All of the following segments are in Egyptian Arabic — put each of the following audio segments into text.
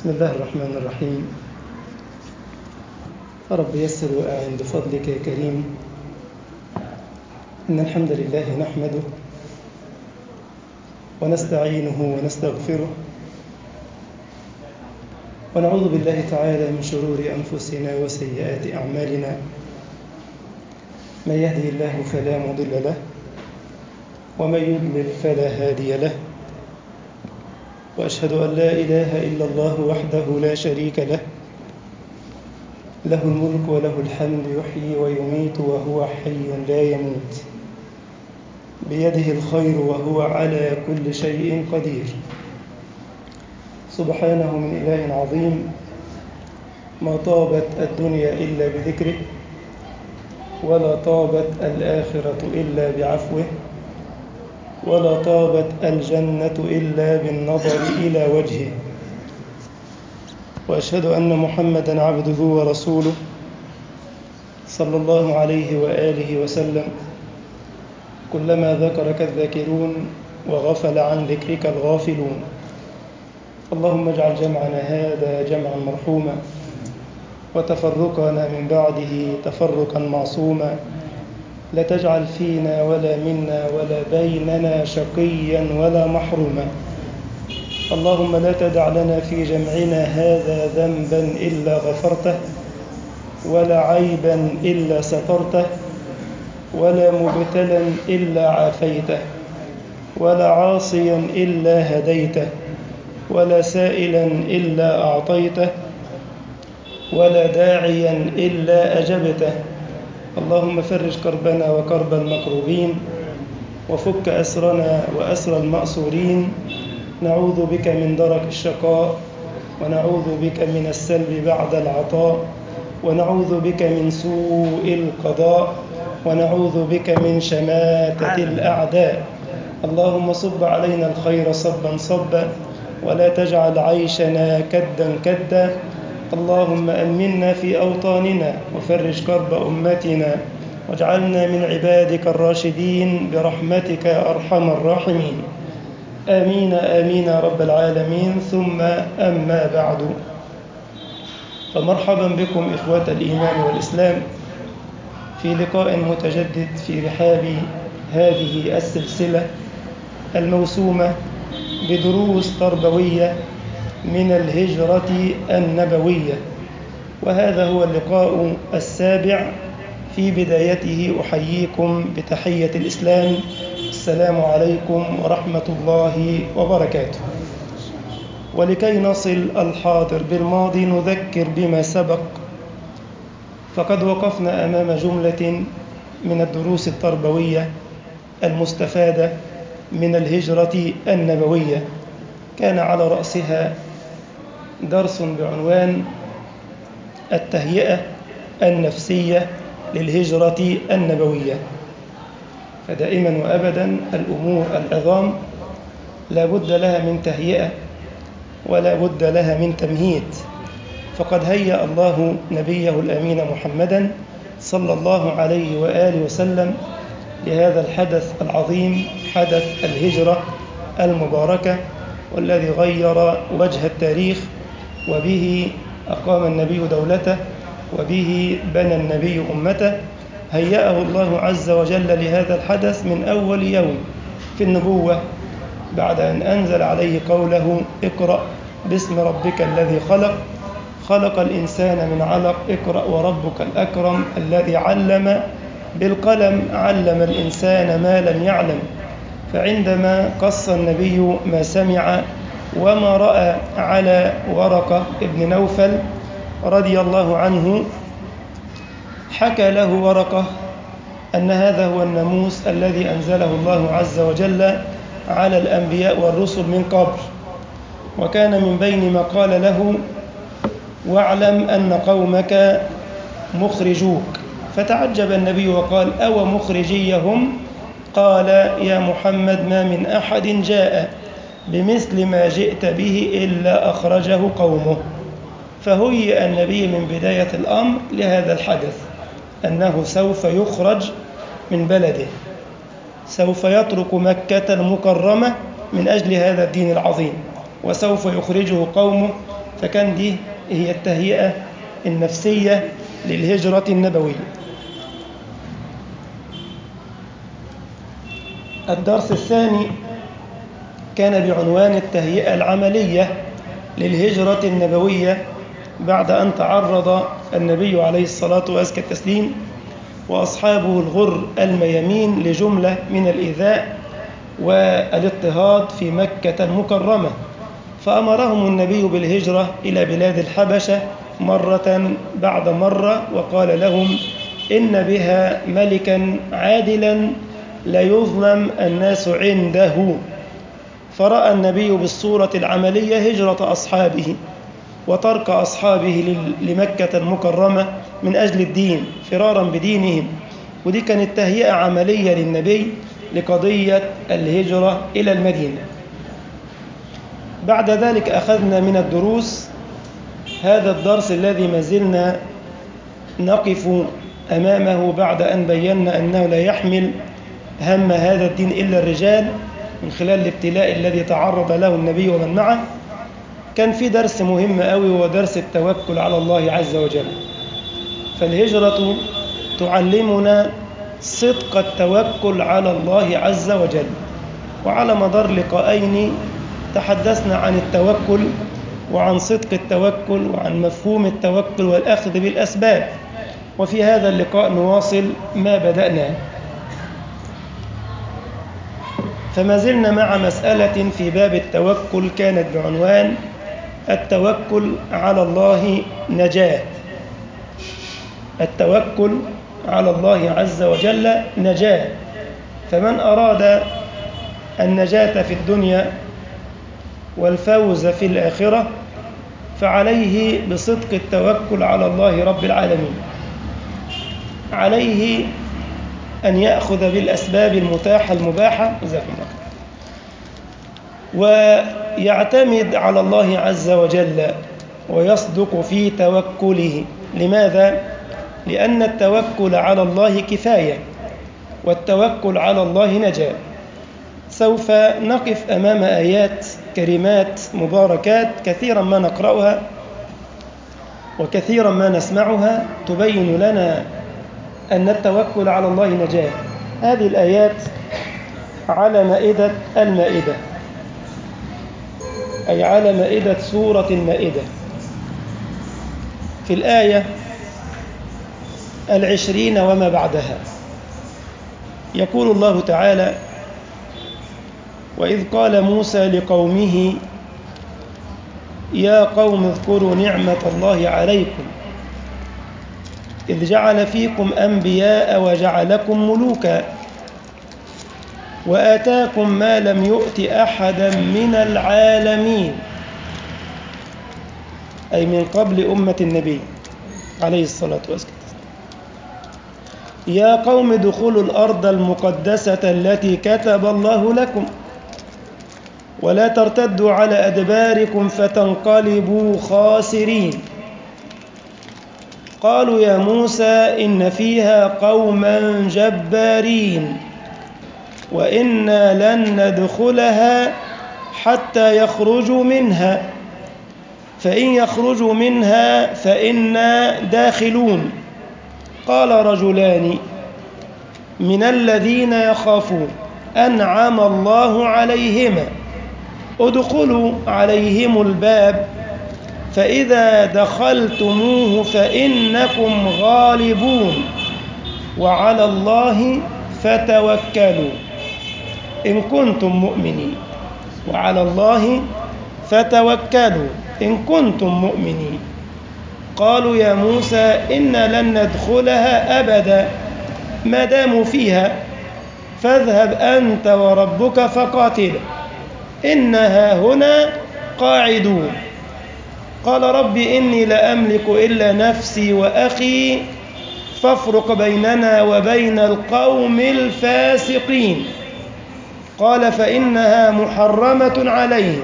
بسم الله الرحمن الرحيم رب يسر وأعن بفضلك يا كريم إن الحمد لله نحمده ونستعينه ونستغفره ونعوذ بالله تعالى من شرور أنفسنا وسيئات أعمالنا من يهده الله فلا مضل له ومن يضلل فلا هادي له واشهد ان لا اله الا الله وحده لا شريك له له الملك وله الحمد يحيي ويميت وهو حي لا يموت بيده الخير وهو على كل شيء قدير سبحانه من اله عظيم ما طابت الدنيا الا بذكره ولا طابت الاخره الا بعفوه ولا طابت الجنة إلا بالنظر إلى وجهه وأشهد أن محمدا عبده ورسوله صلى الله عليه وآله وسلم كلما ذكرك الذاكرون وغفل عن ذكرك الغافلون اللهم اجعل جمعنا هذا جمعا مرحوما وتفرقنا من بعده تفرقا معصوما لا تجعل فينا ولا منا ولا بيننا شقيا ولا محروما اللهم لا تدع لنا في جمعنا هذا ذنبا الا غفرته ولا عيبا الا سترته ولا مبتلا الا عافيته ولا عاصيا الا هديته ولا سائلا الا اعطيته ولا داعيا الا اجبته اللهم فرج كربنا وكرب المكروبين وفك أسرنا وأسر المأسورين نعوذ بك من درك الشقاء ونعوذ بك من السلب بعد العطاء ونعوذ بك من سوء القضاء ونعوذ بك من شماتة الأعداء اللهم صب علينا الخير صبا صبا ولا تجعل عيشنا كدا كدا اللهم امنا في اوطاننا وفرج كرب امتنا واجعلنا من عبادك الراشدين برحمتك يا ارحم الراحمين امين امين يا رب العالمين ثم اما بعد فمرحبا بكم اخوه الايمان والاسلام في لقاء متجدد في رحاب هذه السلسله الموسومه بدروس تربويه من الهجرة النبوية وهذا هو اللقاء السابع في بدايته أحييكم بتحية الإسلام السلام عليكم ورحمة الله وبركاته ولكي نصل الحاضر بالماضي نذكر بما سبق فقد وقفنا أمام جملة من الدروس التربوية المستفادة من الهجرة النبوية كان على رأسها درس بعنوان التهيئة النفسية للهجرة النبوية فدائما وأبدا الأمور العظام لا بد لها من تهيئة ولا بد لها من تمهيد فقد هيأ الله نبيه الأمين محمدا صلى الله عليه وآله وسلم لهذا الحدث العظيم حدث الهجرة المباركة والذي غير وجه التاريخ وبه أقام النبي دولته وبه بنى النبي أمته هيأه الله عز وجل لهذا الحدث من أول يوم في النبوة بعد أن أنزل عليه قوله اقرأ باسم ربك الذي خلق خلق الإنسان من علق اقرأ وربك الأكرم الذي علم بالقلم علم الإنسان ما لم يعلم فعندما قص النبي ما سمع وما رأى على ورقة ابن نوفل رضي الله عنه حكى له ورقة أن هذا هو الناموس الذي أنزله الله عز وجل على الأنبياء والرسل من قبل وكان من بين ما قال له واعلم أن قومك مخرجوك فتعجب النبي وقال أو مخرجيهم قال يا محمد ما من أحد جاء بمثل ما جئت به إلا أخرجه قومه فهيئ النبي من بداية الأمر لهذا الحدث أنه سوف يخرج من بلده سوف يترك مكة المكرمة من أجل هذا الدين العظيم وسوف يخرجه قومه فكان دي هي التهيئة النفسية للهجرة النبوية الدرس الثاني كان بعنوان التهيئة العملية للهجرة النبوية بعد أن تعرض النبي عليه الصلاة وأزكى التسليم وأصحابه الغر الميامين لجملة من الإيذاء والاضطهاد في مكة المكرمة فأمرهم النبي بالهجرة إلى بلاد الحبشة مرة بعد مرة وقال لهم إن بها ملكا عادلا لا يظلم الناس عنده فرأى النبي بالصورة العملية هجرة أصحابه وترك أصحابه لمكة المكرمة من أجل الدين فرارا بدينهم ودي كانت تهيئة عملية للنبي لقضية الهجرة إلى المدينة بعد ذلك أخذنا من الدروس هذا الدرس الذي ما زلنا نقف أمامه بعد أن بينا أنه لا يحمل هم هذا الدين إلا الرجال من خلال الابتلاء الذي تعرض له النبي ومن معه كان في درس مهم قوي وهو درس التوكل على الله عز وجل فالهجرة تعلمنا صدق التوكل على الله عز وجل وعلى مدار لقاءين تحدثنا عن التوكل وعن صدق التوكل وعن مفهوم التوكل والأخذ بالأسباب وفي هذا اللقاء نواصل ما بدأناه فما زلنا مع مسألة في باب التوكل كانت بعنوان التوكل على الله نجاة التوكل على الله عز وجل نجاة فمن أراد النجاة في الدنيا والفوز في الآخرة فعليه بصدق التوكل على الله رب العالمين عليه أن يأخذ بالأسباب المتاحة المباحة جزاكم الله ويعتمد على الله عز وجل ويصدق في توكله لماذا؟ لأن التوكل على الله كفاية والتوكل على الله نجاة سوف نقف أمام آيات كلمات مباركات كثيرا ما نقرأها وكثيرا ما نسمعها تبين لنا أن التوكل على الله نجاة هذه الآيات على مائدة المائدة أي على مائدة سورة المائدة في الآية العشرين وما بعدها يقول الله تعالى وإذ قال موسى لقومه يا قوم اذكروا نعمة الله عليكم إذ جعل فيكم أنبياء وجعلكم ملوكا وآتاكم ما لم يؤت أحدا من العالمين أي من قبل أمة النبي عليه الصلاة والسلام يا قوم ادخلوا الأرض المقدسة التي كتب الله لكم ولا ترتدوا على أدباركم فتنقلبوا خاسرين قالوا يا موسى إن فيها قوما جبارين وإنا لن ندخلها حتى يخرجوا منها فإن يخرجوا منها فإنا داخلون قال رجلان من الذين يخافون أنعم الله عليهما ادخلوا عليهم الباب فإذا دخلتموه فإنكم غالبون وعلى الله فتوكلوا إن كنتم مؤمنين وعلى الله فتوكلوا إن كنتم مؤمنين قالوا يا موسى إنا لن ندخلها أبدا ما داموا فيها فاذهب أنت وربك فقاتلا إنها هنا قاعدون قال رب إني لا أملك إلا نفسي وأخي فافرق بيننا وبين القوم الفاسقين قال فإنها محرمة عليهم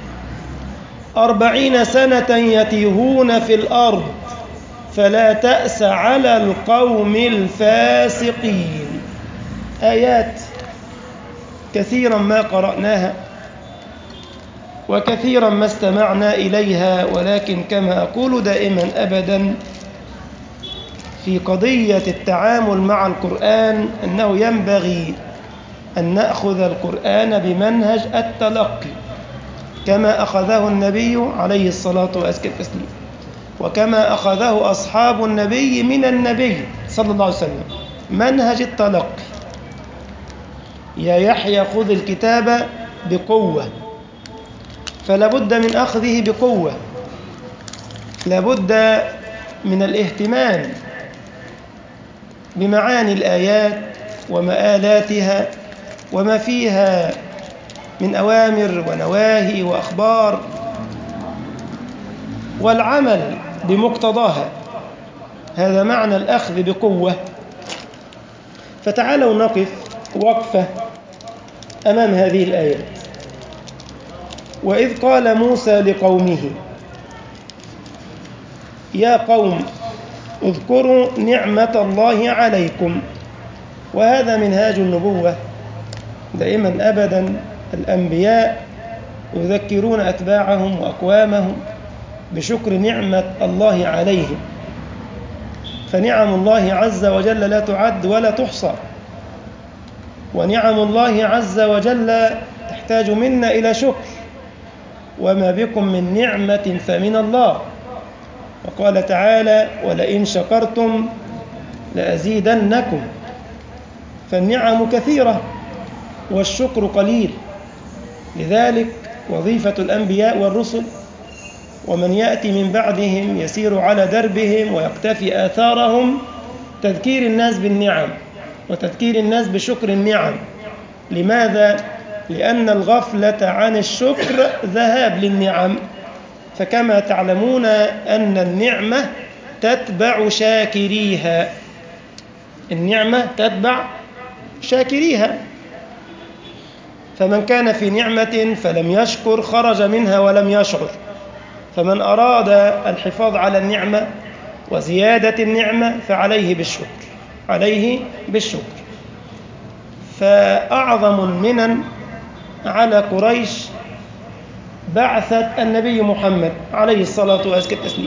أربعين سنة يتيهون في الأرض فلا تأس على القوم الفاسقين آيات كثيرا ما قرأناها وكثيرا ما استمعنا إليها ولكن كما أقول دائما أبدا في قضية التعامل مع القرآن أنه ينبغي أن نأخذ القرآن بمنهج التلقي كما أخذه النبي عليه الصلاة والسلام وكما أخذه أصحاب النبي من النبي صلى الله عليه وسلم منهج التلقي يا يحيى خذ الكتاب بقوة فلا بد من أخذه بقوة لا بد من الاهتمام بمعاني الآيات ومآلاتها وما فيها من أوامر ونواهي وأخبار والعمل بمقتضاها هذا معنى الأخذ بقوة فتعالوا نقف وقفة أمام هذه الآيات وإذ قال موسى لقومه يا قوم اذكروا نعمة الله عليكم وهذا منهاج النبوة دائما أبدا الأنبياء يذكرون أتباعهم وأقوامهم بشكر نعمة الله عليهم فنعم الله عز وجل لا تعد ولا تحصى ونعم الله عز وجل تحتاج منا إلى شكر وما بكم من نعمة فمن الله وقال تعالى ولئن شكرتم لأزيدنكم فالنعم كثيرة والشكر قليل لذلك وظيفة الأنبياء والرسل ومن يأتي من بعدهم يسير على دربهم ويقتفي آثارهم تذكير الناس بالنعم وتذكير الناس بشكر النعم لماذا؟ لأن الغفلة عن الشكر ذهاب للنعم فكما تعلمون أن النعمة تتبع شاكريها النعمة تتبع شاكريها فمن كان في نعمة فلم يشكر خرج منها ولم يشعر فمن أراد الحفاظ على النعمة وزيادة النعمة فعليه بالشكر عليه بالشكر فأعظم المنن على قريش بعثت النبي محمد عليه الصلاة والسلام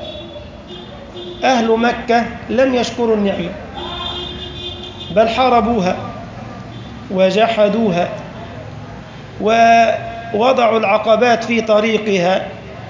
أهل مكة لم يشكروا النعمة بل حاربوها وجحدوها ووضعوا العقبات في طريقها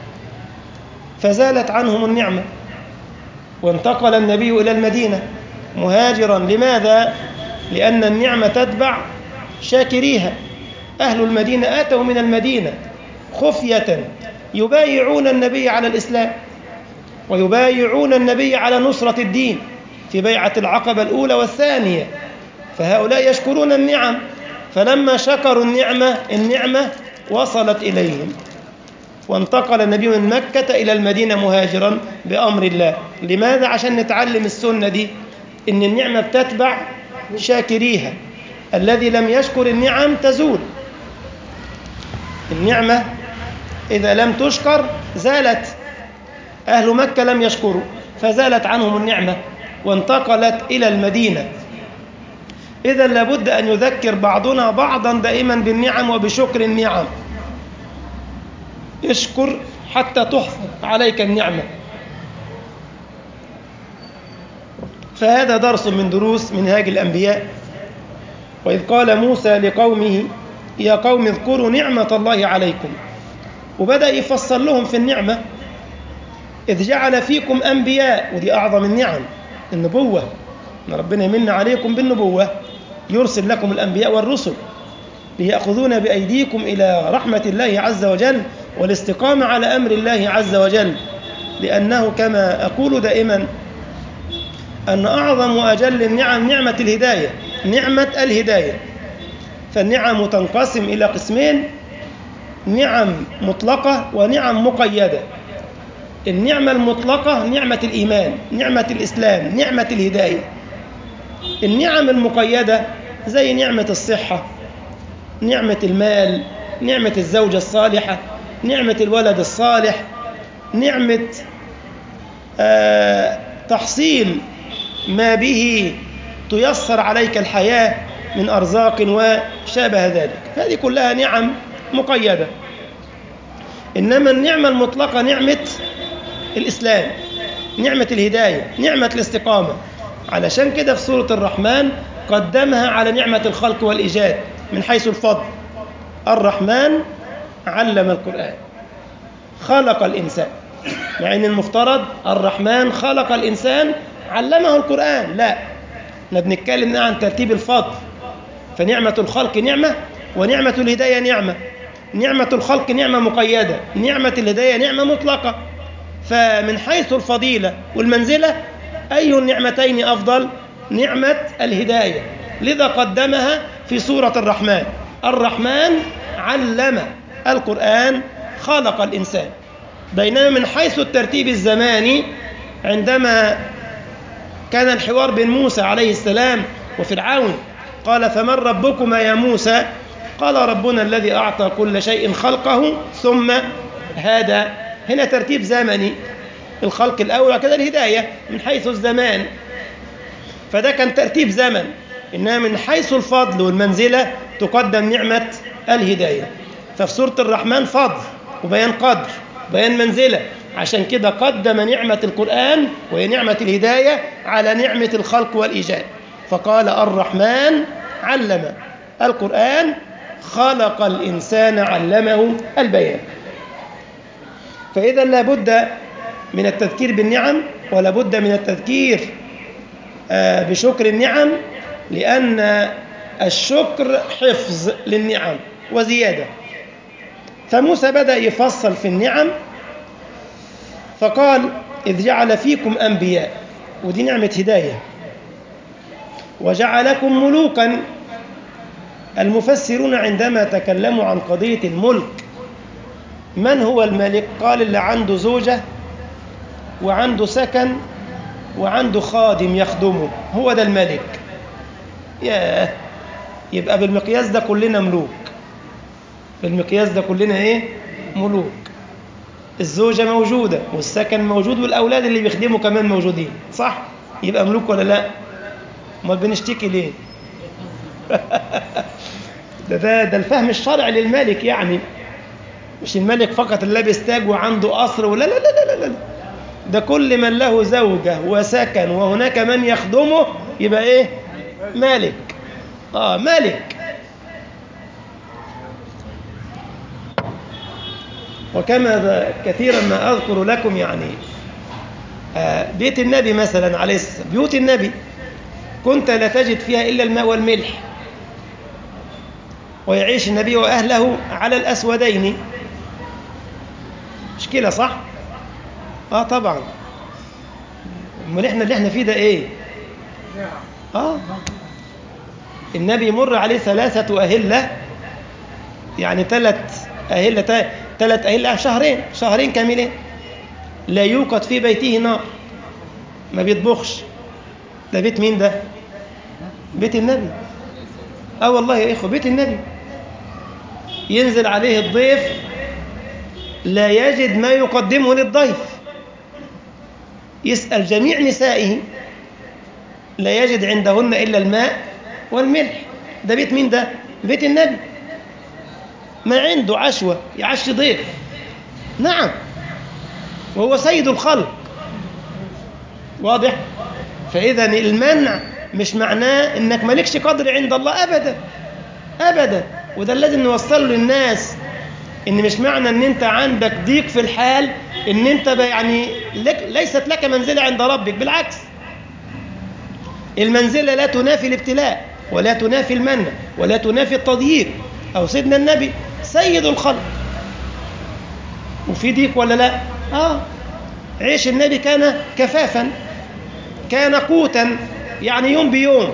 فزالت عنهم النعمة وانتقل النبي إلى المدينة مهاجرا لماذا؟ لأن النعمة تتبع شاكريها أهل المدينة آتوا من المدينة خفية يبايعون النبي على الإسلام ويبايعون النبي على نصرة الدين في بيعة العقبة الأولى والثانية فهؤلاء يشكرون النعم فلما شكروا النعمة النعمة وصلت إليهم وانتقل النبي من مكة إلى المدينة مهاجرا بأمر الله لماذا؟ عشان نتعلم السنة دي إن النعمة بتتبع شاكريها الذي لم يشكر النعم تزول النعمة إذا لم تشكر زالت أهل مكة لم يشكروا فزالت عنهم النعمة وانتقلت إلى المدينة إذا لابد أن يذكر بعضنا بعضا دائما بالنعم وبشكر النعم اشكر حتى تحفظ عليك النعمة فهذا درس من دروس منهاج الأنبياء وإذ قال موسى لقومه يا قوم اذكروا نعمة الله عليكم وبدأ يفصل لهم في النعمة إذ جعل فيكم أنبياء ودي أعظم النعم النبوة إن ربنا يمن عليكم بالنبوة يرسل لكم الأنبياء والرسل ليأخذون بأيديكم إلى رحمة الله عز وجل والاستقامة على أمر الله عز وجل لأنه كما أقول دائما أن أعظم وأجل النعم نعمة الهداية نعمة الهداية فالنعم تنقسم إلى قسمين نعم مطلقة ونعم مقيدة النعمة المطلقة نعمة الإيمان نعمة الإسلام نعمة الهداية النعم المقيدة زي نعمة الصحة نعمة المال نعمة الزوجة الصالحة نعمة الولد الصالح نعمة آه تحصيل ما به تيسر عليك الحياة من أرزاق وشابه ذلك هذه كلها نعم مقيدة إنما النعمة المطلقة نعمة الإسلام نعمة الهداية نعمة الاستقامة علشان كده في سورة الرحمن قدمها على نعمة الخلق والإيجاد من حيث الفضل الرحمن علم القرآن خلق الإنسان مع أن المفترض الرحمن خلق الإنسان علمه القرآن لا احنا بنتكلم عن ترتيب الفضل فنعمة الخلق نعمة ونعمة الهداية نعمة نعمة الخلق نعمة مقيدة نعمة الهداية نعمة مطلقة فمن حيث الفضيلة والمنزلة أي النعمتين أفضل نعمة الهداية لذا قدمها في سورة الرحمن الرحمن علم القرآن خلق الإنسان بينما من حيث الترتيب الزماني عندما كان الحوار بين موسى عليه السلام وفرعون قال فمن ربكما يا موسى قال ربنا الذي أعطى كل شيء خلقه ثم هدى هنا ترتيب زمني الخلق الأول وكذا الهداية من حيث الزمان فده كان ترتيب زمن إنما من حيث الفضل والمنزلة تقدم نعمة الهداية ففي سورة الرحمن فضل وبيان قدر بيان منزلة عشان كده قدم نعمة القرآن وهي نعمة الهداية على نعمة الخلق والإيجاد فقال الرحمن علم القرآن خلق الإنسان علمه البيان فإذا لابد من التذكير بالنعم ولابد من التذكير بشكر النعم لأن الشكر حفظ للنعم وزيادة فموسى بدأ يفصل في النعم فقال إذ جعل فيكم أنبياء ودي نعمة هداية وجعلكم ملوكا المفسرون عندما تكلموا عن قضية الملك من هو الملك قال اللي عنده زوجة وعنده سكن وعنده خادم يخدمه هو ده الملك ياه يبقى بالمقياس ده كلنا ملوك بالمقياس ده كلنا ايه ملوك الزوجة موجودة والسكن موجود والأولاد اللي بيخدموا كمان موجودين صح يبقى ملوك ولا لا امال بنشتكي ليه ده, ده ده الفهم الشرعي للملك يعني مش الملك فقط اللي لابس تاج وعنده قصر ولا لا لا لا لا لا ده كل من له زوجة وسكن وهناك من يخدمه يبقى ايه مالك اه ملك وكما كثيرا ما أذكر لكم يعني آه بيت النبي مثلا عليه السلام بيوت النبي كنت لا تجد فيها إلا الماء والملح ويعيش النبي وأهله على الأسودين مشكلة صح؟ آه طبعا امال احنا اللي احنا فيه ده ايه؟ آه النبي يمر عليه ثلاثة أهلة يعني ثلاث أهلة ثلاث أهلة شهرين شهرين كاملين لا يوقد في بيته نار ما بيطبخش ده بيت مين ده؟ بيت النبي اه والله يا اخوه بيت النبي ينزل عليه الضيف لا يجد ما يقدمه للضيف يسأل جميع نسائه لا يجد عندهن إلا الماء والملح ده بيت مين ده؟ بيت النبي ما عنده عشوة يعشي ضيف نعم وهو سيد الخلق واضح؟ فإذا المنع مش معناه إنك مالكش قدر عند الله أبدا أبدا وده لازم نوصله للناس إن مش معنى إن أنت عندك ضيق في الحال إن أنت يعني لك ليست لك منزلة عند ربك بالعكس المنزلة لا تنافي الابتلاء ولا تنافي المنع ولا تنافي التضييق أو سيدنا النبي سيد الخلق وفي ضيق ولا لا آه عيش النبي كان كفافا كان قوتا يعني يوم بيوم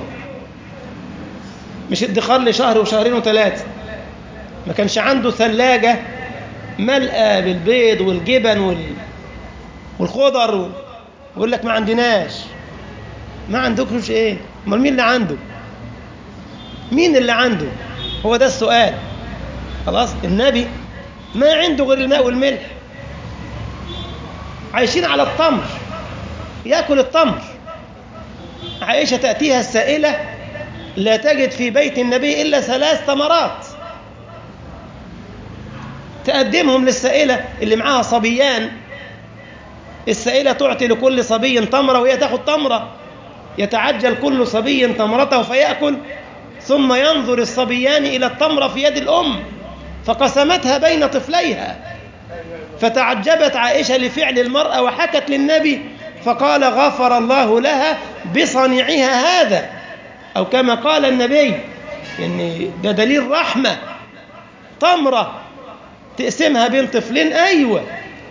مش ادخار لشهر وشهرين وثلاثة ما كانش عنده ثلاجة ملأة بالبيض والجبن وال... والخضر و... ويقول لك ما عندناش ما عندكمش ايه امال مين اللي عنده مين اللي عنده هو ده السؤال خلاص النبي ما عنده غير الماء والملح عايشين على التمر ياكل التمر عائشة تأتيها السائلة لا تجد في بيت النبي إلا ثلاث تمرات تقدمهم للسائلة اللي معاها صبيان السائلة تعطي لكل صبي تمرة وهي تاخد تمرة يتعجل كل صبي تمرته فيأكل ثم ينظر الصبيان إلى التمرة في يد الأم فقسمتها بين طفليها فتعجبت عائشة لفعل المرأة وحكت للنبي فقال غفر الله لها بصنيعها هذا أو كما قال النبي يعني ده دليل رحمة تمرة تقسمها بين طفلين أيوة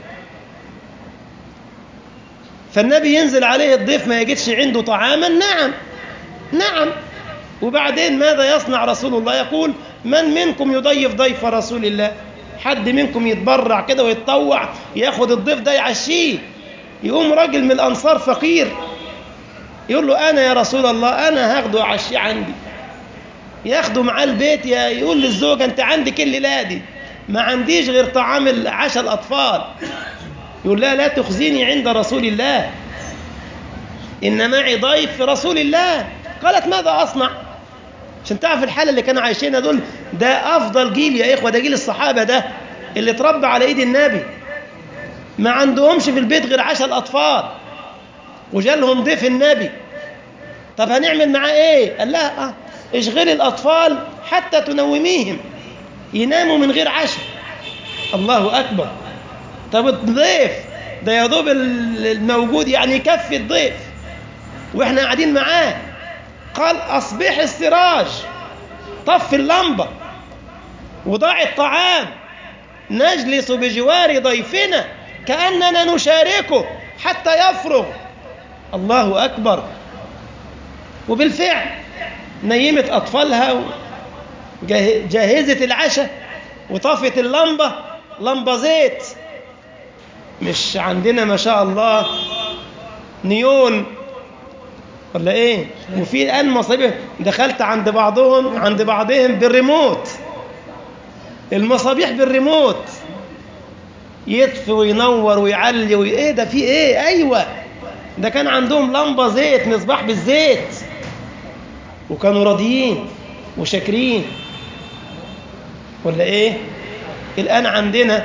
فالنبي ينزل عليه الضيف ما يجدش عنده طعاما نعم نعم وبعدين ماذا يصنع رسول الله يقول من منكم يضيف ضيف رسول الله حد منكم يتبرع كده ويتطوع ياخد الضيف ده يعشيه يقوم راجل من الأنصار فقير يقول له أنا يا رسول الله أنا هاخده أعشيه عندي ياخده معاه البيت يقول للزوجة أنت عندك الليلة دي ما عنديش غير طعام عشاء الأطفال يقول لا لا تخزيني عند رسول الله إن معي ضيف رسول الله قالت ماذا أصنع عشان تعرف الحالة اللي كانوا عايشينها دول ده أفضل جيل يا إخوة ده جيل الصحابة ده اللي اتربى على إيد النبي ما عندهمش في البيت غير عشاء الأطفال وجالهم ضيف النبي طب هنعمل معاه إيه قال لها آه اشغلي الأطفال حتى تنوميهم يناموا من غير عشاء الله أكبر طب الضيف ده يا دوب الموجود يعني يكفي الضيف واحنا قاعدين معاه قال أصبح السراج طف اللمبة وضع الطعام نجلس بجوار ضيفنا كأننا نشاركه حتى يفرغ الله أكبر وبالفعل نيمت أطفالها جهزت العشاء وطفت اللمبة لمبة زيت مش عندنا ما شاء الله نيون ولا ايه وفي الان مصابيح دخلت عند بعضهم عند بعضهم بالريموت المصابيح بالريموت يطفي وينور ويعلي وي... ايه ده في ايه ايوه ده كان عندهم لمبه زيت مصباح بالزيت وكانوا راضيين وشاكرين ولا ايه الان عندنا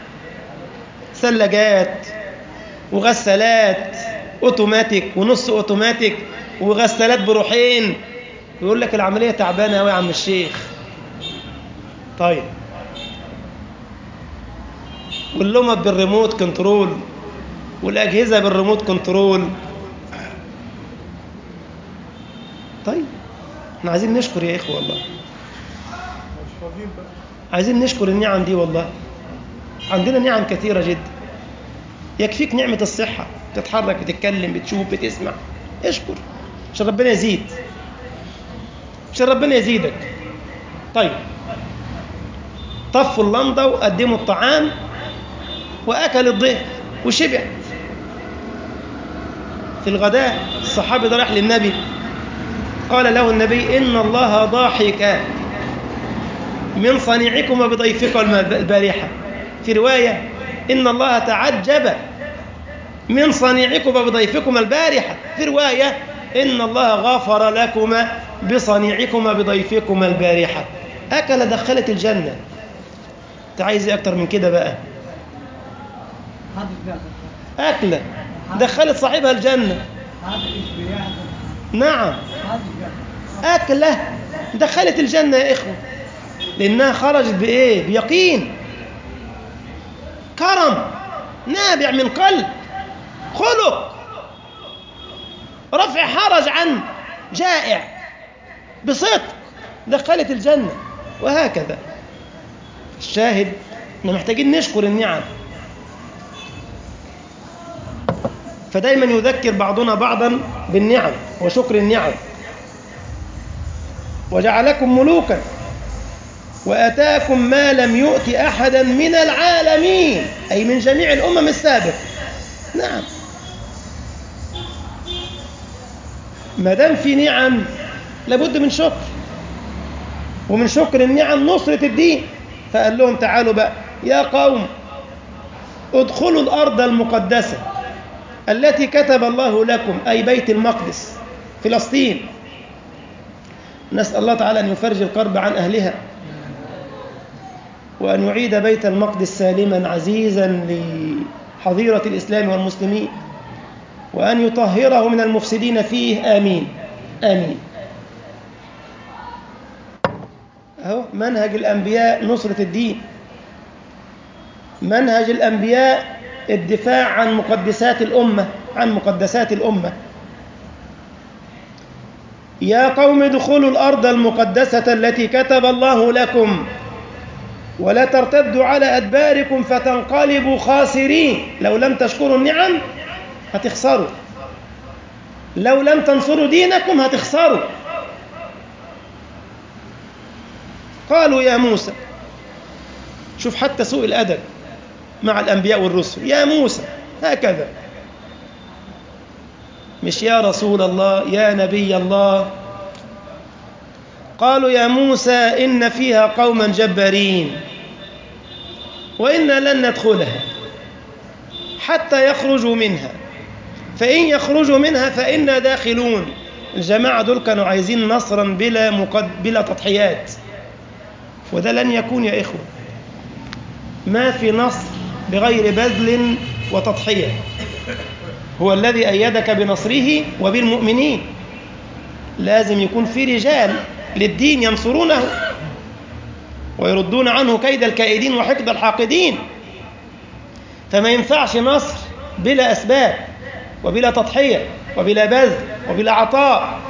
ثلاجات وغسالات اوتوماتيك ونص اوتوماتيك وغسالات بروحين يقول لك العمليه تعبانه قوي يا عم الشيخ طيب واللمط بالريموت كنترول والاجهزه بالريموت كنترول طيب احنا عايزين نشكر يا اخوه والله عايزين نشكر النعم دي والله عندنا نعم كثيره جدا يكفيك نعمه الصحه تتحرك بتتكلم بتشوف بتسمع اشكر عشان ربنا يزيد عشان ربنا يزيدك طيب طفوا اللمضة وقدموا الطعام وأكل الضيف وشبع في الغداء الصحابي ده راح للنبي قال له النبي إن الله ضاحك من صنيعكم وبضيفكم البارحة في رواية إن الله تعجب من صنيعكم وبضيفكم البارحة في رواية إن الله غفر لكما بصنيعكما بضيفكما البارحة أكل دخلت الجنة أنت عايز إيه أكتر من كده بقى أكلة دخلت صاحبها الجنة نعم أكلة دخلت الجنة يا إخوة لأنها خرجت بإيه بيقين كرم نابع من قلب خلق رفع حرج عن جائع بصدق دخلت الجنة وهكذا الشاهد احنا محتاجين نشكر النعم فدايما يذكر بعضنا بعضا بالنعم وشكر النعم وجعلكم ملوكا واتاكم ما لم يؤت احدا من العالمين اي من جميع الامم السابقه نعم ما دام في نعم لابد من شكر ومن شكر النعم نصرة الدين فقال لهم تعالوا بقى يا قوم ادخلوا الأرض المقدسة التي كتب الله لكم أي بيت المقدس فلسطين نسأل الله تعالى أن يفرج الكرب عن أهلها وأن يعيد بيت المقدس سالما عزيزا لحظيرة الإسلام والمسلمين وأن يطهره من المفسدين فيه آمين آمين أهو منهج الأنبياء نصرة الدين منهج الأنبياء الدفاع عن مقدسات الأمة عن مقدسات الأمة يا قوم ادخلوا الأرض المقدسة التي كتب الله لكم ولا ترتدوا على أدباركم فتنقلبوا خاسرين لو لم تشكروا النعم هتخسروا لو لم تنصروا دينكم هتخسروا قالوا يا موسى شوف حتى سوء الأدب مع الأنبياء والرسل يا موسى هكذا مش يا رسول الله يا نبي الله قالوا يا موسى إن فيها قوما جبارين وإنا لن ندخلها حتى يخرجوا منها فإن يخرجوا منها فإنا داخلون الجماعة دول كانوا عايزين نصرا بلا, مقد... بلا تضحيات وده لن يكون يا إخوة ما في نصر بغير بذل وتضحية هو الذي أيدك بنصره وبالمؤمنين لازم يكون في رجال للدين ينصرونه ويردون عنه كيد الكائدين وحقد الحاقدين فما ينفعش نصر بلا أسباب وبلا تضحية وبلا بذل وبلا عطاء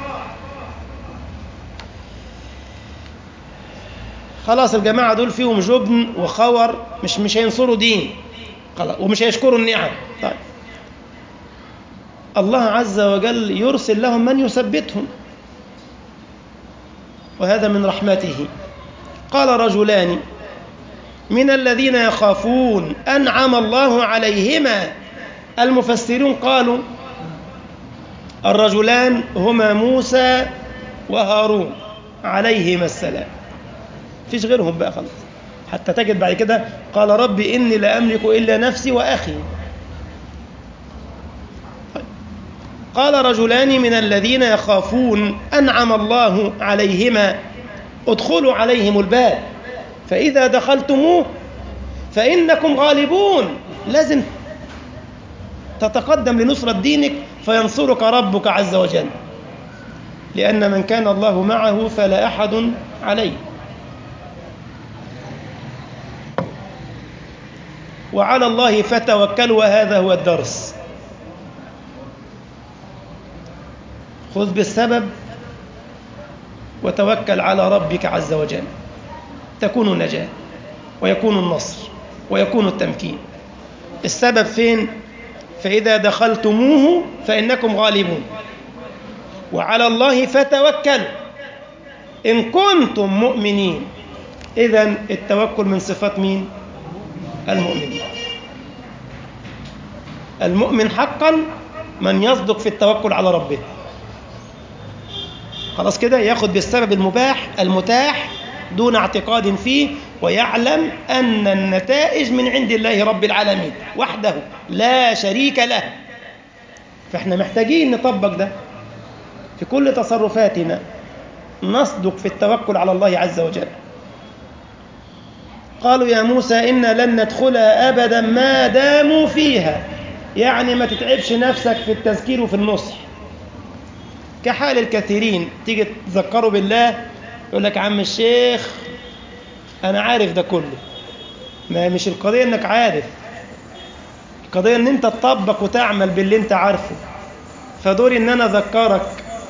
خلاص الجماعة دول فيهم جبن وخور مش مش هينصروا دين خلاص ومش هيشكروا النعم طيب الله عز وجل يرسل لهم من يثبتهم وهذا من رحمته قال رجلان من الذين يخافون أنعم الله عليهما المفسرون قالوا الرجلان هما موسى وهارون عليهما السلام فيش غيرهم بقى خلاص حتى تجد بعد كده قال رب إني لا أملك إلا نفسي وأخي قال رجلان من الذين يخافون أنعم الله عليهما ادخلوا عليهم الباب فإذا دخلتموه فإنكم غالبون لازم تتقدم لنصرة دينك فينصرك ربك عز وجل لأن من كان الله معه فلا أحد عليه وعلى الله فتوكلوا وهذا هو الدرس خذ بالسبب وتوكل على ربك عز وجل تكون النجاة ويكون النصر ويكون التمكين السبب فين فإذا دخلتموه فإنكم غالبون وعلى الله فتوكلوا إن كنتم مؤمنين إذا التوكل من صفات مين المؤمنين المؤمن حقا من يصدق في التوكل على ربه خلاص كده ياخد بالسبب المباح المتاح دون اعتقاد فيه ويعلم أن النتائج من عند الله رب العالمين وحده لا شريك له فاحنا محتاجين نطبق ده في كل تصرفاتنا نصدق في التوكل على الله عز وجل قالوا يا موسى إنا لن ندخلها أبدا ما داموا فيها يعني ما تتعبش نفسك في التذكير وفي النصح كحال الكثيرين تيجي تذكروا بالله يقول لك عم الشيخ أنا عارف ده كله ما مش القضية إنك عارف القضية إن أنت تطبق وتعمل باللي أنت عارفه فدوري إن أنا أذكرك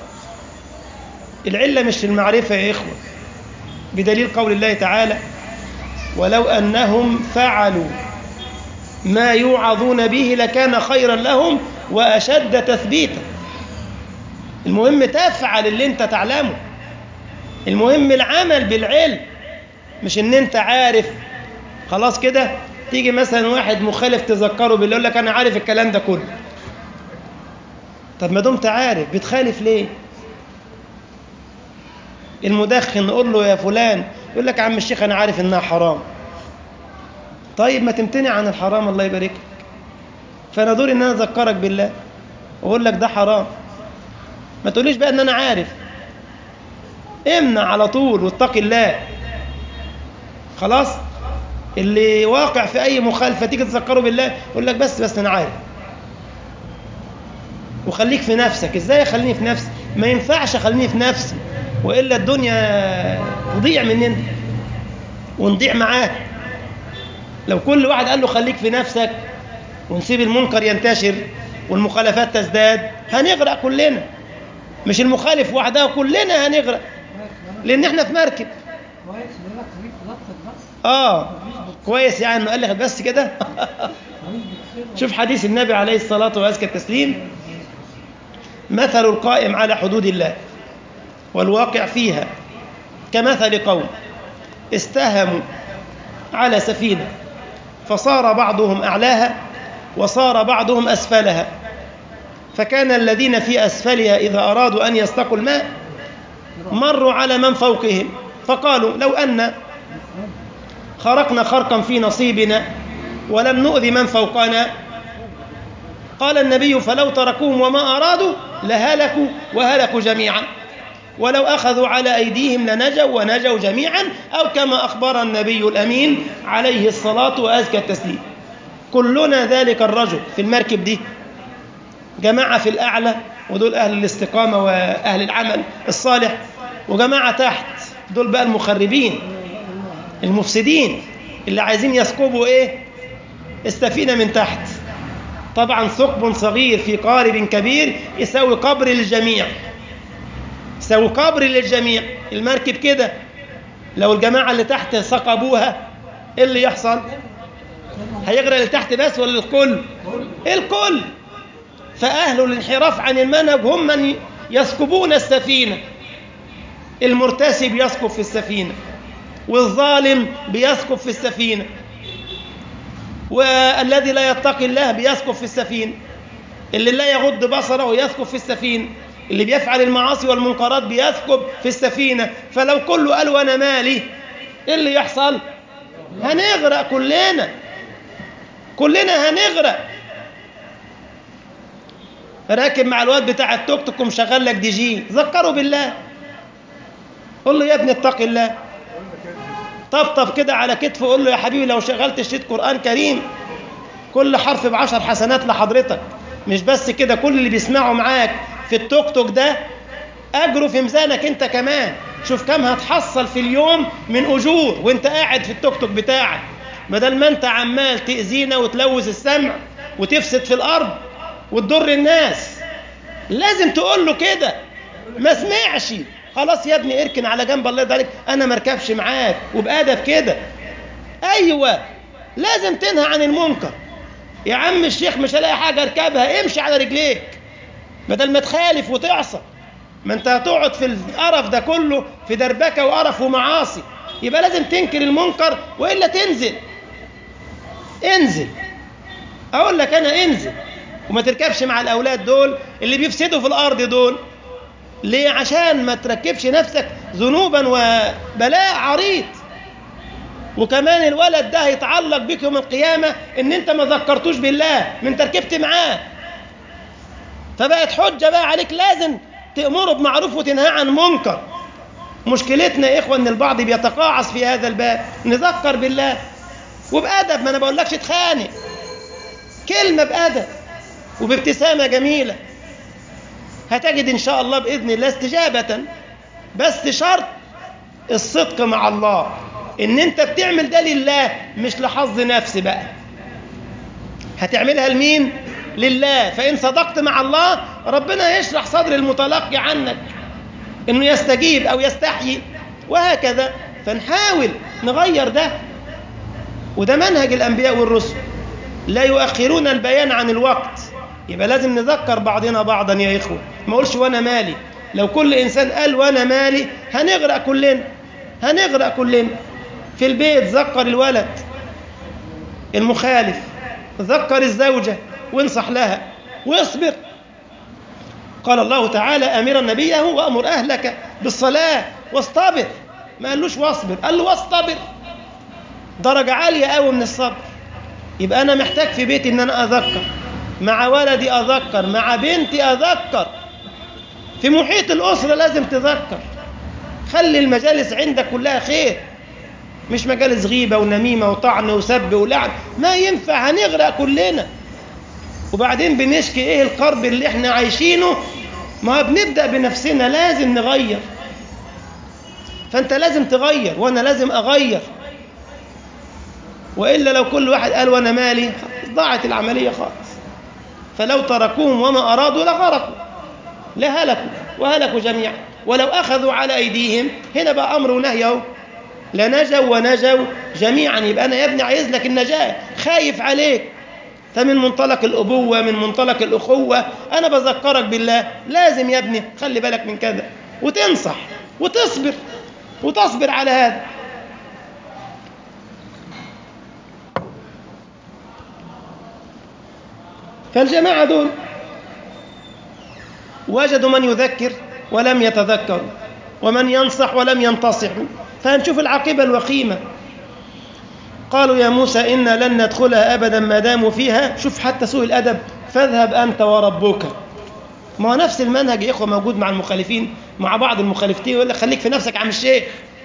العلة مش في المعرفة يا إخوة بدليل قول الله تعالى ولو أنهم فعلوا ما يوعظون به لكان خيرا لهم وأشد تثبيتا المهم تفعل اللي انت تعلمه المهم العمل بالعلم مش ان انت عارف خلاص كده تيجي مثلا واحد مخالف تذكره بالله يقول لك انا عارف الكلام ده كله طب ما دمت عارف بتخالف ليه المدخن نقول له يا فلان يقول لك يا عم الشيخ انا عارف انها حرام طيب ما تمتنع عن الحرام الله يبارك لك فانا دوري ان انا اذكرك بالله واقول لك ده حرام ما تقوليش بقى ان انا عارف امنع على طول واتق الله خلاص اللي واقع في أي مخالفة تيجي تذكره بالله يقول لك بس بس أنا عارف وخليك في نفسك ازاي اخليني في نفسي ما ينفعش اخليني في نفسي والا الدنيا تضيع مننا ونضيع معاه لو كل واحد قال له خليك في نفسك ونسيب المنكر ينتشر والمخالفات تزداد هنغرق كلنا مش المخالف وحده كلنا هنغرق لان احنا في مركب كويس بيقول لك خليك في لفظك بس اه كويس يعني انه قال لك بس كده خليك بتصير شوف حديث النبي عليه الصلاة وأزكى التسليم مثل القائم على حدود الله والواقع فيها كمثل قوم استهموا على سفينة فصار بعضهم أعلاها وصار بعضهم أسفلها فكان الذين في أسفلها إذا أرادوا أن يستقوا الماء مروا على من فوقهم فقالوا لو أن خرقنا خرقا في نصيبنا ولم نؤذي من فوقنا قال النبي فلو تركوهم وما أرادوا لهلكوا وهلكوا جميعا ولو أخذوا على أيديهم لنجوا ونجوا جميعا أو كما أخبر النبي الأمين عليه الصلاة وأزكى التسليم كلنا ذلك الرجل في المركب دي جماعة في الأعلى ودول أهل الاستقامة وأهل العمل الصالح وجماعة تحت دول بقى المخربين المفسدين اللي عايزين يسكبوا إيه السفينة من تحت طبعا ثقب صغير في قارب كبير يساوي قبر للجميع يساوي قبر للجميع المركب كده لو الجماعة اللي تحت ثقبوها ايه اللي يحصل هيغرق اللي تحت بس ولا الكل الكل فأهل الانحراف عن المنهج هم من يسكبون السفينة المرتسي بيسكب في السفينة والظالم بيسكب في السفينة والذي لا يتقي الله بيسكب في السفينة اللي لا يغض بصره يسكب في السفينة اللي بيفعل المعاصي والمنكرات بيسكب في السفينة فلو كله قال وانا مالي ايه اللي يحصل هنغرق كلنا كلنا هنغرق راكب مع الواد بتاع التوك توك ومشغل لك دي جي ذكره بالله قول له يا ابني اتق الله طبطب كده على كتفه قول له يا حبيبي لو شغلت شريط قرآن كريم كل حرف بعشر حسنات لحضرتك مش بس كده كل اللي بيسمعوا معاك في التوك توك ده أجره في ميزانك أنت كمان شوف كم هتحصل في اليوم من أجور وأنت قاعد في التوك توك بتاعك بدل ما أنت عمال تأذينا وتلوث السمع وتفسد في الأرض وتضر الناس لازم تقول له كده ما سمعش خلاص يا ابني اركن على جنب الله يرضى عليك انا ما اركبش معاك وبادب كده ايوه لازم تنهى عن المنكر يا عم الشيخ مش هلاقي حاجه اركبها امشي على رجليك بدل ما تخالف وتعصى ما انت هتقعد في القرف ده كله في دربكه وقرف ومعاصي يبقى لازم تنكر المنكر والا تنزل انزل اقول لك انا انزل وما تركبش مع الاولاد دول اللي بيفسدوا في الارض دول ليه عشان ما تركبش نفسك ذنوبا وبلاء عريض وكمان الولد ده هيتعلق بك يوم القيامة ان انت ما ذكرتوش بالله من تركبت معاه فبقت حجة بقى عليك لازم تأمره بمعروف وتنهى عن منكر مشكلتنا يا إخوة ان البعض بيتقاعس في هذا الباب نذكر بالله وبأدب ما انا بقولكش تخانق كلمة بأدب وبابتسامة جميلة هتجد إن شاء الله بإذن الله استجابة بس شرط الصدق مع الله إن أنت بتعمل ده لله مش لحظ نفسي بقى هتعملها لمين؟ لله فإن صدقت مع الله ربنا يشرح صدر المتلقي عنك إنه يستجيب أو يستحيي وهكذا فنحاول نغير ده وده منهج الأنبياء والرسل لا يؤخرون البيان عن الوقت يبقى لازم نذكر بعضنا بعضا يا إخوة ما أقولش وأنا مالي لو كل إنسان قال وأنا مالي هنغرق كلنا هنغرق كلنا في البيت ذكر الولد المخالف ذكر الزوجة وانصح لها واصبر قال الله تعالى أمر نبيه وأمر أهلك بالصلاة واصطبر ما قالوش واصبر قال له واصطبر درجة عالية قوي من الصبر يبقى أنا محتاج في بيتي إن أنا أذكر مع ولدي أذكر مع بنتي أذكر في محيط الأسرة لازم تذكر خلي المجالس عندك كلها خير مش مجالس غيبة ونميمة وطعن وسب ولعن ما ينفع هنغرق كلنا وبعدين بنشكي ايه القرب اللي احنا عايشينه ما بنبدأ بنفسنا لازم نغير فانت لازم تغير وانا لازم اغير وإلا لو كل واحد قال وانا مالي ضاعت العملية خالص فلو تركوهم وما أرادوا لغرقوا لهلكوا وهلكوا جميعا ولو أخذوا على أيديهم هنا بقى أمر ونهي اهو لنجوا ونجوا جميعا يبقى أنا يا ابني عايز لك النجاة خايف عليك فمن منطلق الأبوة من منطلق الأخوة أنا بذكرك بالله لازم يا ابني خلي بالك من كذا وتنصح وتصبر وتصبر على هذا فالجماعة دول وجدوا من يذكر ولم يتذكروا ومن ينصح ولم ينتصحوا فهنشوف العاقبة الوخيمة قالوا يا موسى إنا لن ندخلها أبدا ما داموا فيها شوف حتى سوء الأدب فاذهب أنت وربك ما هو نفس المنهج يا إخوة موجود مع المخالفين مع بعض المخالفتين يقول لك خليك في نفسك عم الشيخ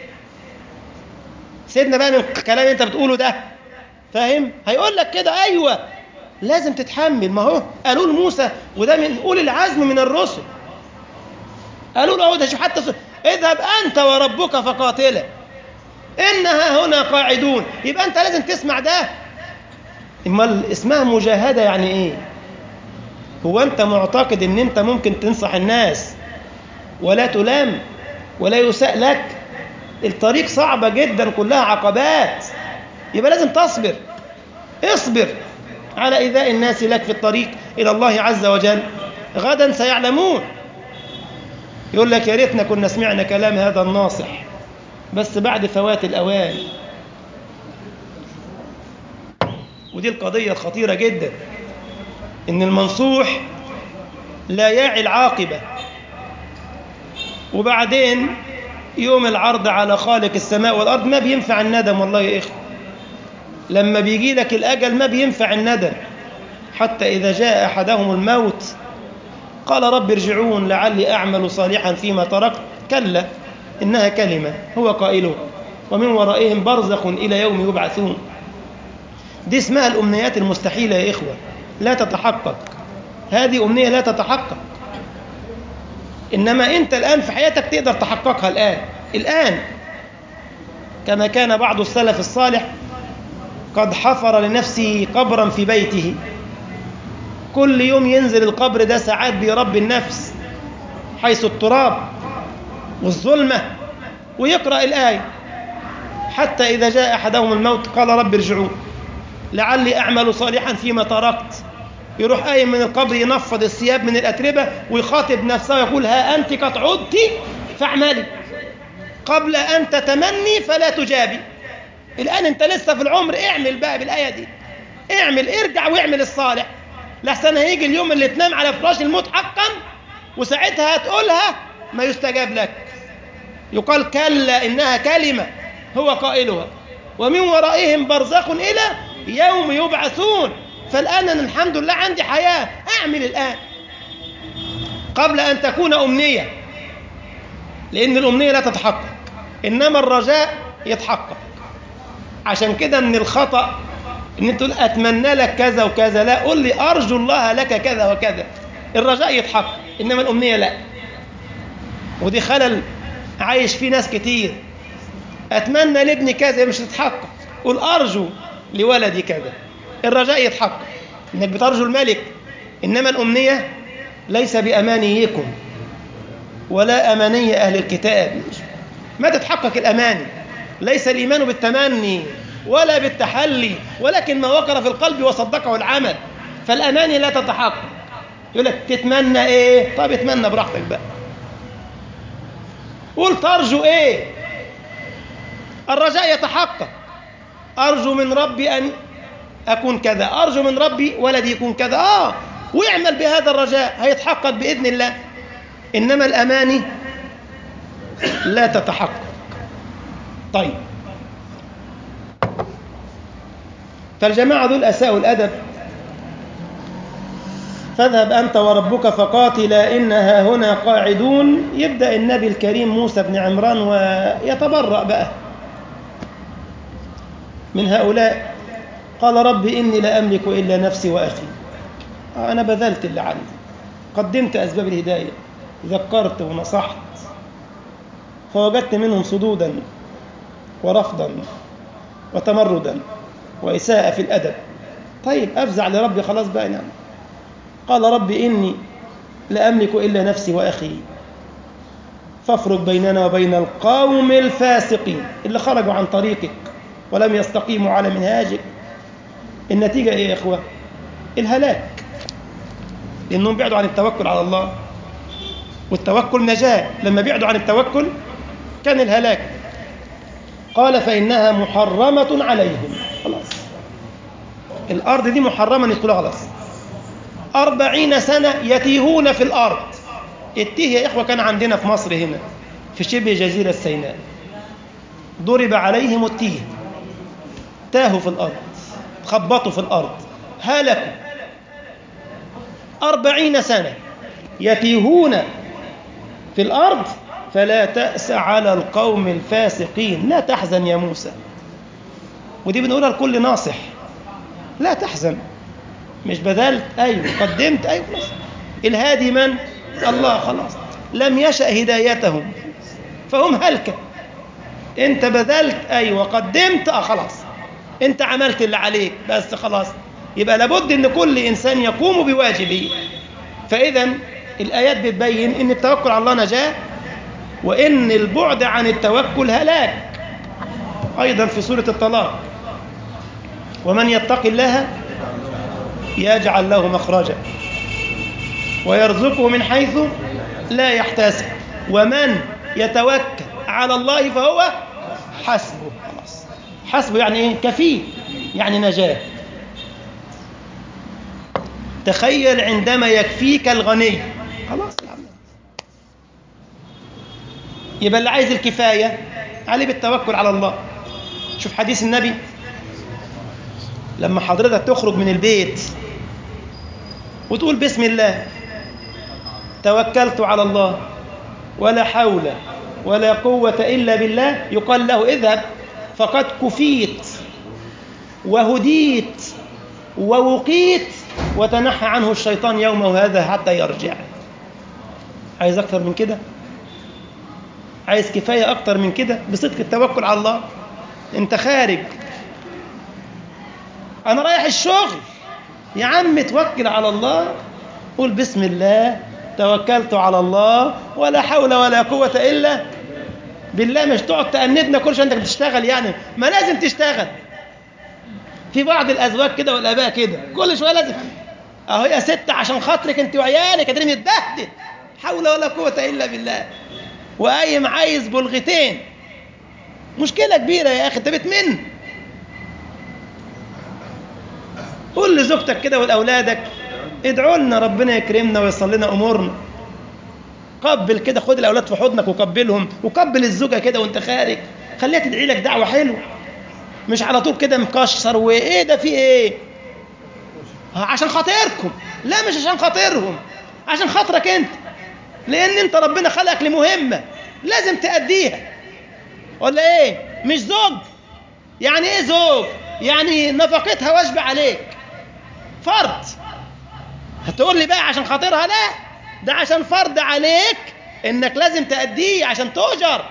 سيدنا بقى من الكلام اللي انت بتقوله ده فاهم هيقول لك كده ايوه لازم تتحمل ما هو قالوا لموسى وده من اولي العزم من الرسل قالوا له ده شوف حتى س... اذهب انت وربك فقاتلا انها هنا قاعدون يبقى انت لازم تسمع ده امال اسمها مجاهده يعني ايه هو انت معتقد ان انت ممكن تنصح الناس ولا تلام ولا يساء لك الطريق صعبة جدا كلها عقبات يبقى لازم تصبر اصبر على إيذاء الناس لك في الطريق إلى الله عز وجل غدا سيعلمون يقول لك يا ريتنا كنا سمعنا كلام هذا الناصح بس بعد فوات الأوان ودي القضية الخطيرة جدا إن المنصوح لا يعي العاقبة وبعدين يوم العرض على خالق السماء والأرض ما بينفع الندم والله يا إخوة لما بيجي لك الأجل ما بينفع الندم حتى إذا جاء أحدهم الموت قال رب ارجعون لعلي أعمل صالحا فيما تركت كلا إنها كلمة هو قائله ومن ورائهم برزخ إلى يوم يبعثون دي اسمها الأمنيات المستحيلة يا إخوة لا تتحقق هذه أمنية لا تتحقق إنما أنت الآن في حياتك تقدر تحققها الآن الآن كما كان بعض السلف الصالح قد حفر لنفسه قبرا في بيته كل يوم ينزل القبر ده ساعات بيربي النفس حيث التراب والظلمة ويقرأ الآية حتى إذا جاء أحدهم الموت قال رب ارجعون لعلي أعمل صالحا فيما تركت يروح قايم من القبر ينفض الثياب من الأتربة ويخاطب نفسه ويقول ها أنت قد عدت فاعملي قبل أن تتمني فلا تجابي الآن أنت لسه في العمر اعمل بقى بالآية دي اعمل ارجع واعمل الصالح لحسن هيجي اليوم اللي تنام على فراش الموت حقا وساعتها هتقولها ما يستجاب لك يقال كلا إنها كلمة هو قائلها ومن ورائهم برزخ إلى يوم يبعثون فالآن أنا الحمد لله عندي حياة أعمل الآن قبل أن تكون أمنية لأن الأمنية لا تتحقق إنما الرجاء يتحقق عشان كده من الخطأ إن أنت تقول أتمنى لك كذا وكذا لا قول لي أرجو الله لك كذا وكذا الرجاء يتحقق إنما الأمنية لا ودي خلل عايش فيه ناس كتير أتمنى لابني كذا مش تتحقق قول أرجو لولدي كذا الرجاء يتحقق إنك بترجو الملك إنما الأمنية ليس بأمانيكم ولا أماني أهل الكتاب ما تتحقق الأماني ليس الإيمان بالتمني ولا بالتحلي ولكن ما وقر في القلب وصدقه العمل فالأماني لا تتحقق يقول لك تتمنى إيه طب اتمنى براحتك بقى قول ترجو إيه الرجاء يتحقق أرجو من ربي أن أكون كذا أرجو من ربي ولدي يكون كذا آه واعمل بهذا الرجاء هيتحقق بإذن الله إنما الأماني لا تتحقق طيب فالجماعة دول أساءوا الأدب فاذهب أنت وربك فقاتلا إنها هنا قاعدون يبدأ النبي الكريم موسى بن عمران ويتبرأ بقى من هؤلاء قال رب إني لا أملك إلا نفسي وأخي أنا بذلت اللي عندي قدمت أسباب الهداية ذكرت ونصحت فوجدت منهم صدودا ورفضا وتمردا وإساءة في الأدب طيب أفزع لربي خلاص بقى نعم قال رب إني لا أملك إلا نفسي وأخي فافرق بيننا وبين القوم الفاسقين اللي خرجوا عن طريقك ولم يستقيموا على منهاجك النتيجة إيه يا إخوة الهلاك لأنهم بعدوا عن التوكل على الله والتوكل نجاة لما بعدوا عن التوكل كان الهلاك قال فإنها محرمة عليهم خلاص الأرض دي محرمة ندخلها خلاص أربعين سنة يتيهون في الأرض التيه يا إخوة كان عندنا في مصر هنا في شبه جزيرة سيناء ضرب عليهم التيه تاهوا في الأرض خبطوا في الأرض هلكوا أربعين سنة يتيهون في الأرض فلا تأس على القوم الفاسقين لا تحزن يا موسى ودي بنقولها لكل ناصح لا تحزن مش بذلت أيوة قدمت أيوة خلاص الهادي من الله خلاص لم يشأ هدايتهم فهم هلكة انت بذلت أيوة قدمت أه خلاص انت عملت اللي عليك بس خلاص يبقى لابد ان كل انسان يقوم بواجبه فاذا الايات بتبين ان التوكل على الله نجاه وان البعد عن التوكل هلاك ايضا في سوره الطلاق ومن يتق الله يجعل له مخرجا ويرزقه من حيث لا يحتسب ومن يتوكل على الله فهو حسبه خلاص حسبه يعني ايه كفيل يعني نجاه تخيل عندما يكفيك الغني خلاص يا عم يبقى اللي عايز الكفاية عليه بالتوكل على الله شوف حديث النبي لما حضرتك تخرج من البيت وتقول بسم الله توكلت على الله ولا حول ولا قوة إلا بالله يقال له اذهب فقد كفيت وهديت ووقيت وتنحى عنه الشيطان يومه هذا حتى يرجع عايز أكثر من كده عايز كفاية أكتر من كده بصدق التوكل على الله أنت خارج أنا رايح الشغل يا عم توكل على الله قول بسم الله توكلت على الله ولا حول ولا قوة إلا بالله مش تقعد تأندنا كل شوية أنت بتشتغل يعني ما لازم تشتغل في بعض الأزواج كده والآباء كده كل شوية لازم أهو يا ست عشان خاطرك أنت وعيالك قادرين يتبهدل حول ولا قوة إلا بالله وقايم عايز بلغتين مشكلة كبيرة يا أخي أنت بتمن قول لزوجتك كده ولأولادك ادعوا لنا ربنا يكرمنا ويصل لنا أمورنا قبل كده خد الأولاد في حضنك وقبلهم وقبل الزوجة كده وانت خارج خليها تدعي لك دعوة حلوة مش على طول كده مكشر وايه ده في ايه عشان خاطركم لا مش عشان خاطرهم عشان خاطرك انت لان انت ربنا خلقك لمهمة لازم تأديها ولا ايه مش زوج يعني ايه زوج يعني نفقتها واجبة عليك فرض هتقول لي بقى عشان خاطرها لا ده عشان فرض عليك انك لازم تأديه عشان تؤجر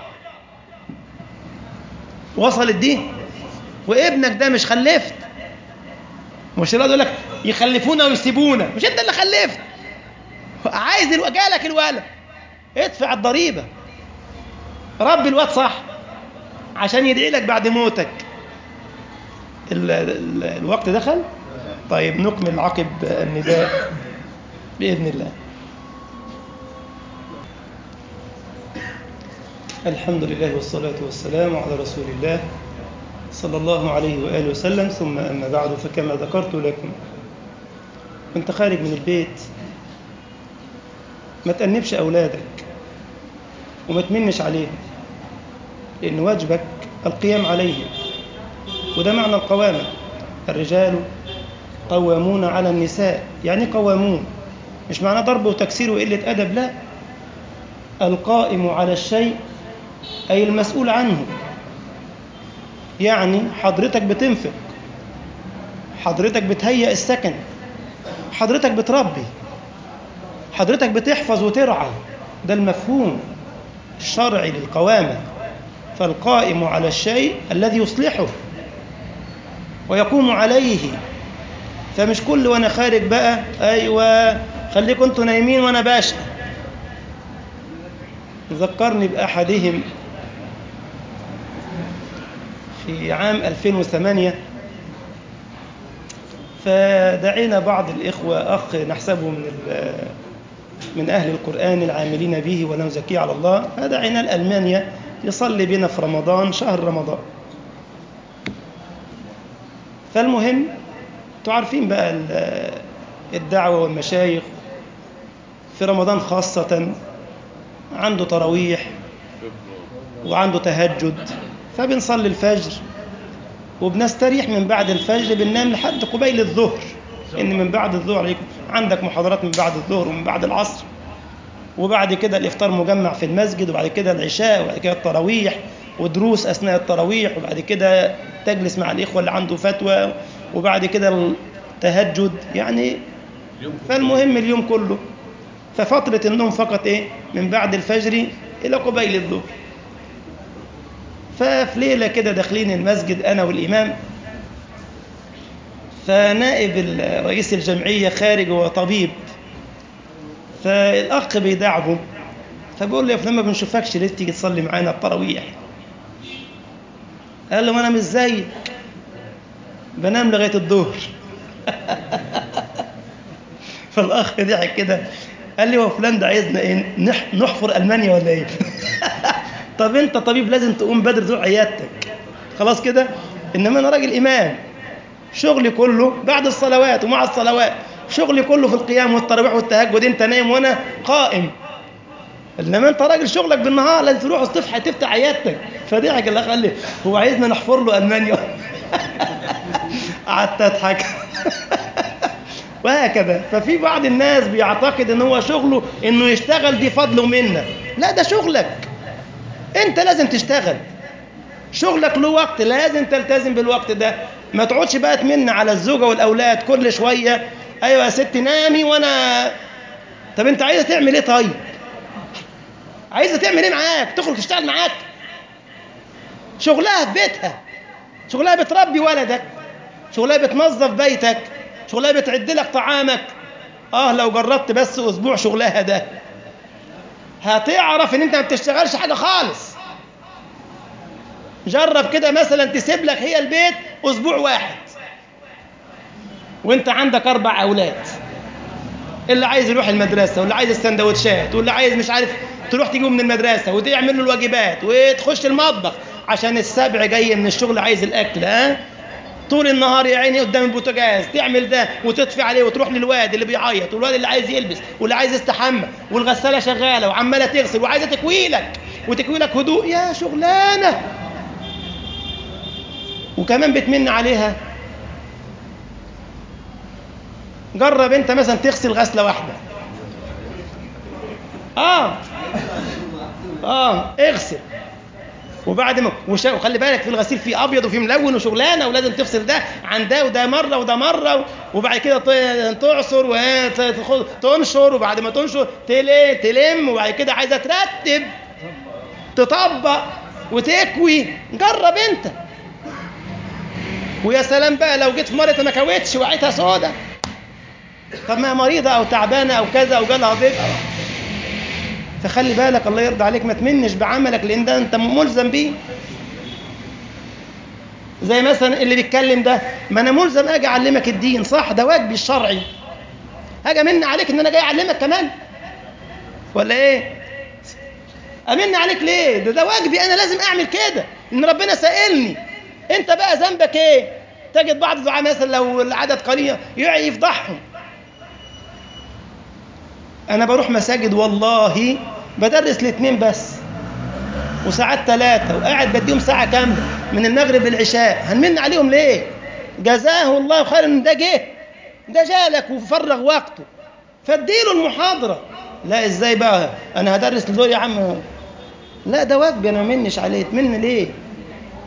وصلت دي وابنك ده مش خلفت مش يقول لك يخلفونا ويسيبونا مش انت اللي خلفت عايز الو... جالك الولد ادفع الضريبه ربي الواد صح عشان يدعي لك بعد موتك ال... ال... الوقت دخل طيب نكمل عقب النداء باذن الله الحمد لله والصلاه والسلام على رسول الله صلى الله عليه وآله وسلم ثم أما بعد فكما ذكرت لكم وانت خارج من البيت ما تأنبش أولادك وما تمنش عليهم لأن واجبك القيام عليهم وده معنى القوامة الرجال قوامون على النساء يعني قوامون مش معناه ضرب وتكسير وقلة أدب لا القائم على الشيء أي المسؤول عنه يعني حضرتك بتنفق حضرتك بتهيئ السكن حضرتك بتربي حضرتك بتحفظ وترعى ده المفهوم الشرعي للقوامة فالقائم على الشيء الذي يصلحه ويقوم عليه فمش كل وانا خارج بقى ايوه خليكم انتوا نايمين وانا باشا ذكرني باحدهم في عام 2008 فدعينا بعض الإخوة أخ نحسبه من من أهل القرآن العاملين به ولا نزكيه على الله فدعينا لألمانيا يصلي بنا في رمضان شهر رمضان فالمهم تعرفين بقى الدعوة والمشايخ في رمضان خاصة عنده تراويح وعنده تهجد فبنصلي الفجر وبنستريح من بعد الفجر بننام لحد قبيل الظهر ان من بعد الظهر عندك محاضرات من بعد الظهر ومن بعد العصر وبعد كده الافطار مجمع في المسجد وبعد كده العشاء وبعد كده التراويح ودروس اثناء التراويح وبعد كده تجلس مع الاخوه اللي عنده فتوى وبعد كده التهجد يعني فالمهم اليوم كله ففتره النوم فقط ايه من بعد الفجر الى قبيل الظهر ففي ليلة كده داخلين المسجد أنا والإمام فنائب رئيس الجمعية خارج هو طبيب فالأخ بيدعبه فبيقول له يا فلان ما بنشوفكش ليه تيجي تصلي معانا التراويح قال له ما أنا مش زيك بنام لغاية الظهر فالأخ ضحك كده قال لي هو فلان ده عايزنا ايه نحفر ألمانيا ولا ايه طب انت طبيب لازم تقوم بدري تروح عيادتك خلاص كده انما انا راجل امام شغلي كله بعد الصلوات ومع الصلوات شغلي كله في القيام والتراويح والتهجد انت نايم وانا قائم انما انت راجل شغلك بالنهار لازم تروح تصحى تفتح عيادتك فضحك الاخ قال لي هو عايزنا نحفر له المانيا قعدت اضحك وهكذا ففي بعض الناس بيعتقد ان هو شغله انه يشتغل دي فضل ومنه لا ده شغلك انت لازم تشتغل شغلك له وقت لازم تلتزم بالوقت ده ما تقعدش بقى تمن على الزوجة والأولاد كل شوية أيوة يا ست نامي وأنا طب أنت عايزة تعمل إيه طيب؟ عايزة تعمل إيه معاك؟ تخرج تشتغل معاك؟ شغلها في بيتها شغلها بتربي ولدك شغلها بتنظف بيتك شغلها بتعد لك طعامك اه لو جربت بس اسبوع شغلها ده هتعرف ان انت ما بتشتغلش حاجه خالص جرب كده مثلا تسيب لك هي البيت اسبوع واحد وانت عندك اربع اولاد اللي عايز يروح المدرسه واللي عايز السندوتشات واللي عايز مش عارف تروح تجيبه من المدرسه وتعمل له الواجبات وتخش المطبخ عشان السبع جاي من الشغل عايز الاكل ها طول النهار يا عيني قدام البوتاجاز تعمل ده وتطفي عليه وتروح للواد اللي بيعيط والواد اللي عايز يلبس واللي عايز يستحمى والغساله شغاله وعماله تغسل وعايزه تكوي لك وتكوي لك هدوء يا شغلانه وكمان بتمن عليها جرب انت مثلا تغسل غسله واحده اه اه اغسل وبعد ما وش... وخلي بالك في الغسيل في ابيض وفي ملون وشغلانه ولازم تفصل ده عن ده وده مره وده مره وبعد كده تعصر وتنشر وبعد ما تنشر تل... تلم وبعد كده عايزه ترتب تطبق وتكوي جرب انت ويا سلام بقى لو جيت في مره ما كويتش وعيتها سودا طب ما مريضه او تعبانه او كذا او جالها ضيق فخلي بالك الله يرضى عليك ما تمنش بعملك لان ده انت ملزم بيه زي مثلا اللي بيتكلم ده ما انا ملزم اجي اعلمك الدين صح ده واجبي الشرعي هاجي امن عليك ان انا جاي اعلمك كمان ولا ايه امن عليك ليه ده ده واجبي انا لازم اعمل كده ان ربنا سائلني انت بقى ذنبك ايه تجد بعض الدعاء مثلا لو العدد قليل يفضحهم انا بروح مساجد والله بدرس الاثنين بس وساعات ثلاثة وقاعد بديهم ساعة كاملة من المغرب للعشاء هنمن عليهم ليه جزاه الله خيرا ان ده جه ده جالك وفرغ وقته فاديله المحاضرة لا ازاي بقى انا هدرس لدول يا عم لا ده واجبي انا ما منش عليه تمن ليه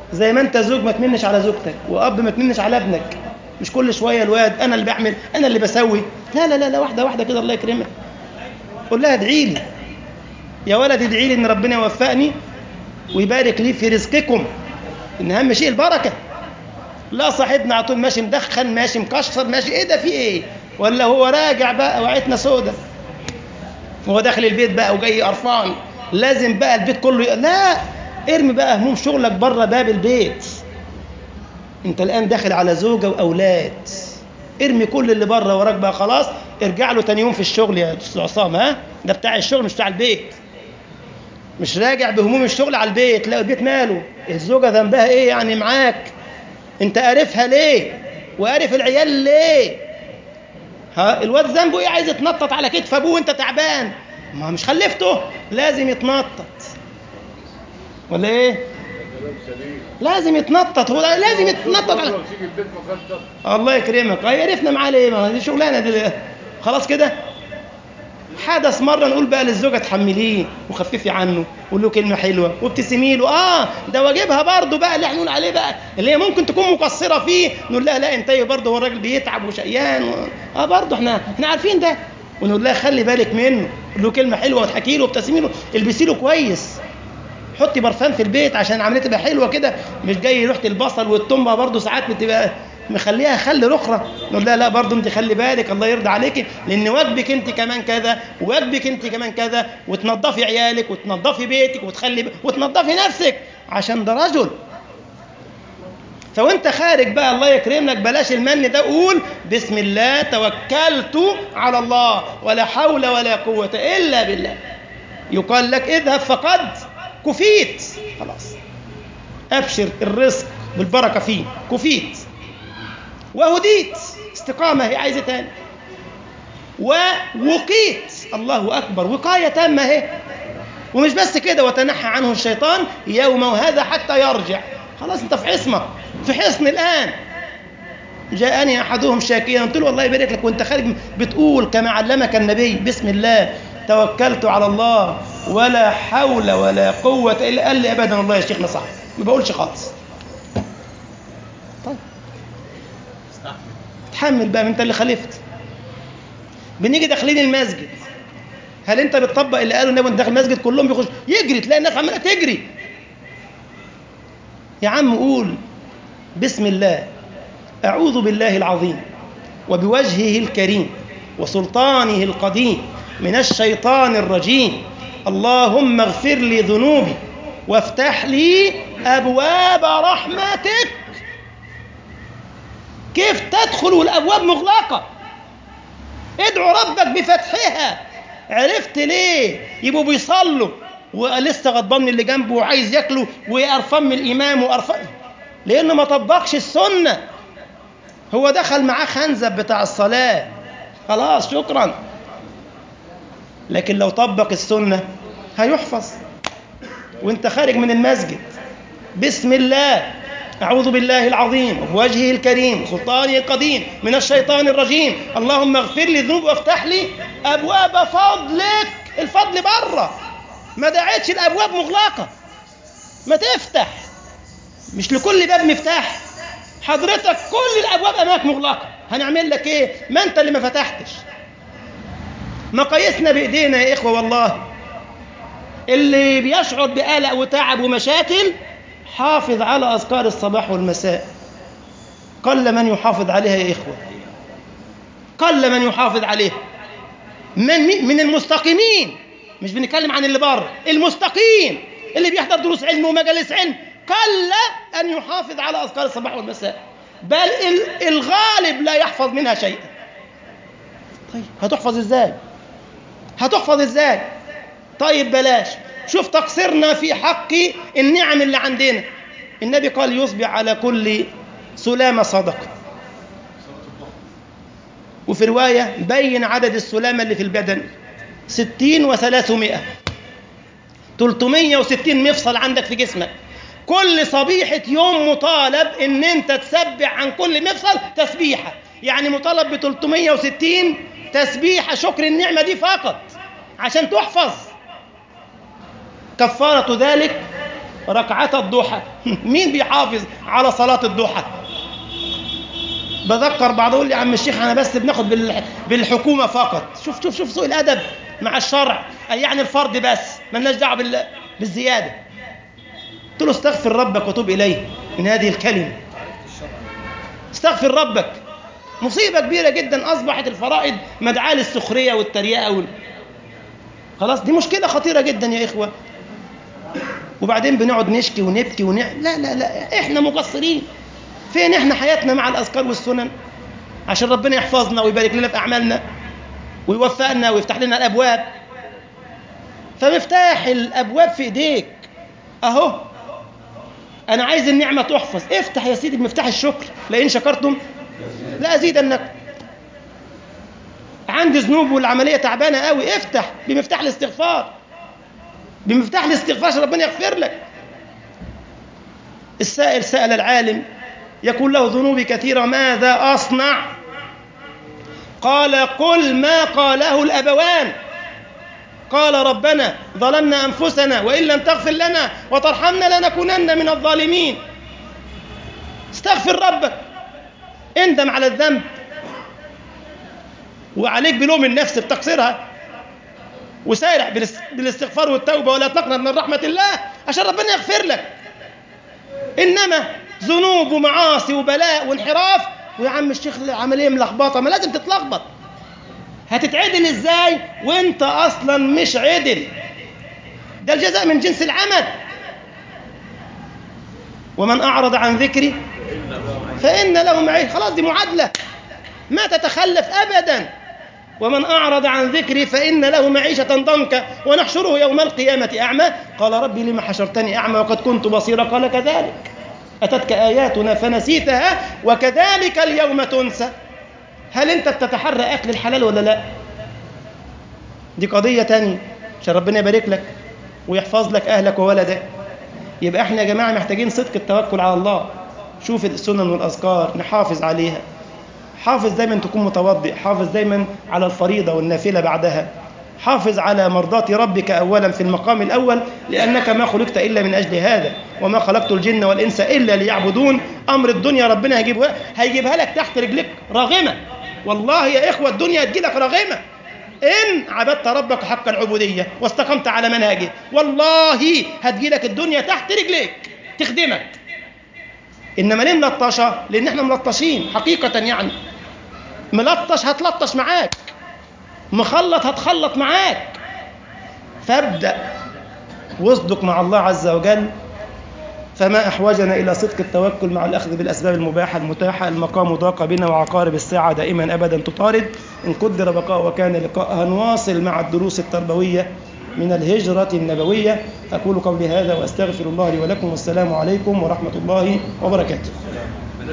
زي ما انت زوج ما تمنش على زوجتك واب ما تمنش على ابنك مش كل شويه الواد انا اللي بعمل انا اللي بسوي لا لا لا, لا واحده واحده كده الله يكرمك قول لها ادعي لي يا ولد ادعي لي ان ربنا يوفقني ويبارك لي في رزقكم ان اهم شيء البركه لا صاحبنا على طول ماشي مدخن ماشي مكشر ماشي ايه ده في ايه ولا هو راجع بقى وعيتنا سودة وهو داخل البيت بقى وجاي قرفان لازم بقى البيت كله ي... لا ارمي بقى هموم شغلك بره باب البيت انت الان داخل على زوجه واولاد ارمي كل اللي بره وراك بقى خلاص ارجع له تاني يوم في الشغل يا استاذ عصام ها ده بتاع الشغل مش بتاع البيت مش راجع بهموم الشغل على البيت لا البيت ماله الزوجه ذنبها ايه يعني معاك انت قارفها ليه وقارف العيال ليه ها الواد ذنبه ايه عايز يتنطط على كتف ابوه وانت تعبان ما مش خلفته لازم يتنطط ولا ايه لازم يتنطط هو لازم يتنطط على الله يكرمك عرفنا معاه ليه ما دي شغلانه دي خلاص كده حدث مره نقول بقى للزوجه تحمليه وخففي عنه قول له كلمه حلوه وابتسمي له اه ده واجبها برضه بقى اللي احنا نقول عليه بقى اللي هي ممكن تكون مقصره فيه نقول لها لا انت برضه هو الراجل بيتعب وشقيان و... اه برضه احنا احنا عارفين ده ونقول لها خلي بالك منه قول له كلمه حلوه وتحكي له وابتسمي له البسي له كويس حطي برفان في البيت عشان العمليه تبقى حلوه كده مش جاي ريحه البصل والتومه برضه ساعات بتبقى مخليها خل رخرة نقول لها لا برضه انت خلي بالك الله يرضى عليك لان واجبك انت كمان كذا وواجبك انت كمان كذا وتنظفي عيالك وتنظفي بيتك وتخلي ب... وتنظفي نفسك عشان ده رجل فوانت خارج بقى الله يكرمك بلاش المن ده قول بسم الله توكلت على الله ولا حول ولا قوة إلا بالله يقال لك اذهب فقد كفيت خلاص أبشر الرزق بالبركة فيه كفيت وهديت استقامة هي عايزة تاني ووقيت الله أكبر وقاية تامة اهي ومش بس كده وتنحى عنه الشيطان يوم وهذا حتى يرجع خلاص انت في عصمة في حصن الآن جاءني أحدهم شاكيا قلت له الله يبارك لك وانت خارج بتقول كما علمك النبي بسم الله توكلت على الله ولا حول ولا قوة إلا قال لي أبدا الله يا شيخنا صح ما بقولش خالص طيب تحمل بقى انت اللي خالفت بنيجي داخلين المسجد هل انت بتطبق اللي قاله النبي وانت داخل المسجد كلهم بيخش يجري تلاقي الناس عماله تجري يا عم قول بسم الله اعوذ بالله العظيم وبوجهه الكريم وسلطانه القديم من الشيطان الرجيم اللهم اغفر لي ذنوبي وافتح لي ابواب رحمتك كيف تدخل والابواب مغلقه ادعو ربك بفتحها عرفت ليه يبقوا بيصلوا ولسه غضبان من اللي جنبه وعايز ياكله وقرفان من الامام وقرفان لانه ما طبقش السنه هو دخل معاه خنزب بتاع الصلاه خلاص شكرا لكن لو طبق السنه هيحفظ وانت خارج من المسجد بسم الله أعوذ بالله العظيم وبوجهه الكريم سلطانه القديم من الشيطان الرجيم اللهم اغفر لي ذنوبي وافتح لي أبواب فضلك الفضل بره ما دعيتش الأبواب مغلقة ما تفتح مش لكل باب مفتاح حضرتك كل الأبواب أمامك مغلقة هنعمل لك إيه ما أنت اللي ما فتحتش مقاييسنا بإيدينا يا إخوة والله اللي بيشعر بقلق وتعب ومشاكل حافظ على أذكار الصباح والمساء قل من يحافظ عليها يا إخوة قل من يحافظ عليها من من المستقيمين مش بنتكلم عن اللي بره المستقيم اللي بيحضر دروس علم ومجالس علم قل أن يحافظ على أذكار الصباح والمساء بل الغالب لا يحفظ منها شيئا طيب هتحفظ ازاي هتحفظ ازاي طيب بلاش شوف تقصيرنا في حق النعم اللي عندنا النبي قال يصبح على كل سلامة صدقة وفي رواية بين عدد السلامة اللي في البدن ستين وثلاثمائة تلتمية وستين مفصل عندك في جسمك كل صبيحة يوم مطالب ان انت تسبح عن كل مفصل تسبيحة يعني مطالب ب 360 تسبيحة شكر النعمة دي فقط عشان تحفظ كفارة ذلك ركعة الضحى مين بيحافظ على صلاة الضحى بذكر بعض يقول لي يا عم الشيخ انا بس بناخد بال- بالحكومه فقط شوف شوف شوف سوء الادب مع الشرع أي يعني الفرد بس ملناش دعوه بال- بالزياده قلت له استغفر ربك وتوب اليه من هذه الكلمه استغفر ربك مصيبه كبيره جدا اصبحت الفرائض مدعاه للسخريه والتريقه وال... خلاص دي مشكله خطيره جدا يا اخوه وبعدين بنقعد نشكي ونبكي ونع... لا لا لا احنا مقصرين فين احنا حياتنا مع الاذكار والسنن عشان ربنا يحفظنا ويبارك لنا في اعمالنا ويوفقنا ويفتح لنا الابواب فمفتاح الابواب في ايديك اهو انا عايز النعمه تحفظ افتح يا سيدي بمفتاح الشكر لئن شكرتم لا ازيدنكم عندي ذنوب والعمليه تعبانه قوي افتح بمفتاح الاستغفار بمفتاح الاستغفار عشان ربنا يغفر لك السائل سأل العالم يقول له ذنوبي كثيرة ماذا أصنع قال قل ما قاله الأبوان قال ربنا ظلمنا أنفسنا وإن لم تغفر لنا وترحمنا لنكونن من الظالمين استغفر ربك اندم على الذنب وعليك بلوم النفس بتقصيرها وسارع بالاس- بالاستغفار والتوبة ولا تقنط من رحمة الله عشان ربنا يغفر لك إنما ذنوب ومعاصي وبلاء وانحراف ويا عم الشيخ العملية ملخبطة ما لازم تتلخبط هتتعدل ازاي وانت اصلا مش عدل ده الجزاء من جنس العمل ومن اعرض عن ذكري فان له معيش خلاص دي معادله ما تتخلف ابدا ومن اعرض عن ذكري فان له معيشه ضنكا ونحشره يوم القيامه اعمى قال ربي لم حشرتني اعمى وقد كنت بصيرا قال كذلك اتتك اياتنا فنسيتها وكذلك اليوم تنسى هل انت بتتحرى اكل الحلال ولا لا دي قضيه تانية عشان ربنا يبارك لك ويحفظ لك اهلك وولدك يبقى احنا يا جماعه محتاجين صدق التوكل على الله شوف السنن والاذكار نحافظ عليها حافظ دايما تكون متوضئ حافظ دايما على الفريضه والنافله بعدها حافظ على مرضاة ربك أولا في المقام الأول لأنك ما خلقت إلا من أجل هذا وما خلقت الجن والإنس إلا ليعبدون أمر الدنيا ربنا هيجيبها هيجيبها لك تحت رجلك راغمة والله يا إخوة الدنيا هتجيلك راغمة إن عبدت ربك حق العبودية واستقمت على منهجه والله هتجيلك الدنيا تحت رجليك تخدمك إنما ليه ملطشة؟ لأن إحنا ملطشين حقيقة يعني ملطش هتلطش معاك مخلط هتخلط معاك فابدأ واصدق مع الله عز وجل فما أحوجنا إلى صدق التوكل مع الأخذ بالأسباب المباحة المتاحة المقام ضاق بنا وعقارب الساعة دائما أبدا تطارد إن قدر بقاء وكان لقاءها نواصل مع الدروس التربوية من الهجرة النبوية أقول قولي هذا وأستغفر الله لي ولكم والسلام عليكم ورحمة الله وبركاته